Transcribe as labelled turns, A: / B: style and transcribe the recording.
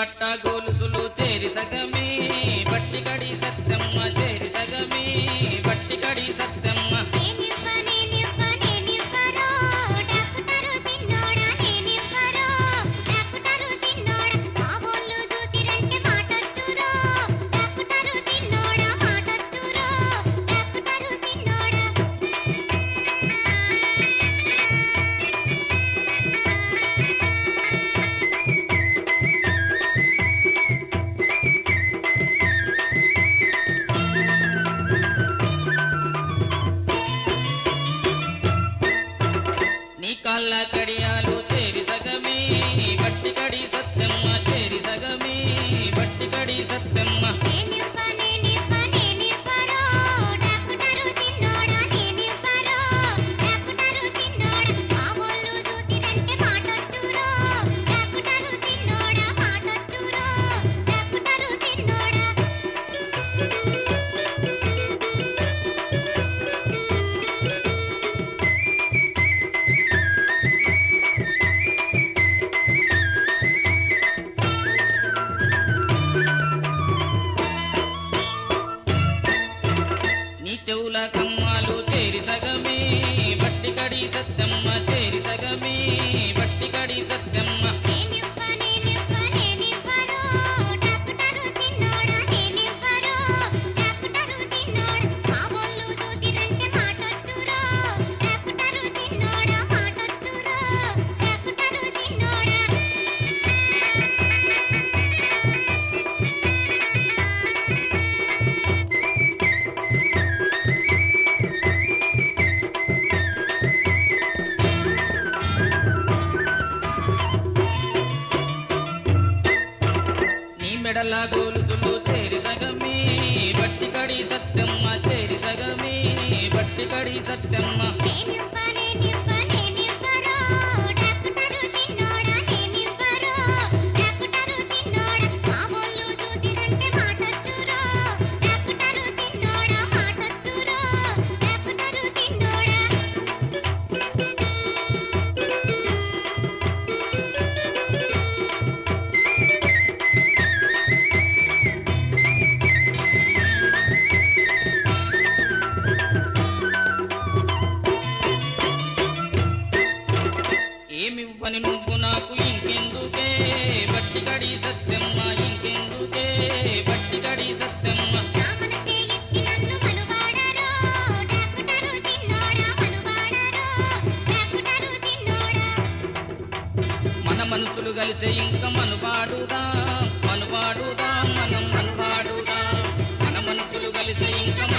A: పట్ట గోలుసులు చేరి సగమే బట్టి కడి సత్యమ్మ చేరి సగమే బట్టి కడి సత్యమ్మ
B: నేనివ్వ నేనివ్వ నేనివ్వరో డాక్టరు సిన్నోడా నేనివ్వరో డాక్టరు సిన్నోడా మా వోళ్ళు చూసిరంటే మాటొచ్చురో డాక్టరు సిన్నోడా మాటొచ్చురో డాక్టరు సిన్నోడా
A: నీ కాళ్ళ కడియాలు చేరి సగమే బట్టి కడి సత్యమ్మ చేరి సగమే బట్టి కడి సత్యమ్మ
B: నేనివ్వ నేనివ్వ నేనివ్వరో డాక్టరు సిన్నోడా నేనివ్వరో డాక్టరు సిన్నోడా మా వోళ్ళు చూసిరంటే మాటొచ్చురో డాక్టరు సిన్నోడా మాటొచ్చురో డాక్టరు సిన్నోడా
A: నీ చెవుల కమ్మాలు చేరి సగమే బట్టి కడి సత్యమ్మ చేరి సగమే బట్టి కడి సత్యమ్మ
B: నేనివ్వ నేనివ్వ నేనివ్వరో డాక్టరు సిన్నోడా నేనివ్వరో డాక్టరు సిన్నోడా మా వోళ్ళు చూసిరంటే మాటొచ్చురో డాక్టరు సిన్నోడా మాటొచ్చురో డాక్టరు సిన్నోడా
A: నీ మెడల గోలుసులు చేరి సగమే బట్టి కడి సత్యమ్మ చేరి సగమే బట్టి కడి సత్యమ్మ
B: నేనివ్వ నేనివ్వ నేనివ్వరో డాక్టరు సిన్నోడా నేనివ్వరో డాక్టరు సిన్నోడా మా వోళ్ళు చూసిరంటే మాటొచ్చురో డాక్టరు సిన్నోడా మాటొచ్చురో డాక్టరు సిన్నోడా
A: ఏమివ్వని నువ్వు నాకు ఇంకెందుకే బట్టి కడి సత్యమ్మ ఇంకెందుకే బట్టి కడి సత్యమ్మ
B: నా మనసే ఎత్తి నన్ను మనువాడరో డాక్టరు సిన్నోడా మనువాడరో డాక్టరు సిన్నోడా
A: మన మనసులు కలిసే ఇంకా మనువాడుదా మనువాడుదా మనం మనువాడుదా మన మనసులు కలిసే ఇంకా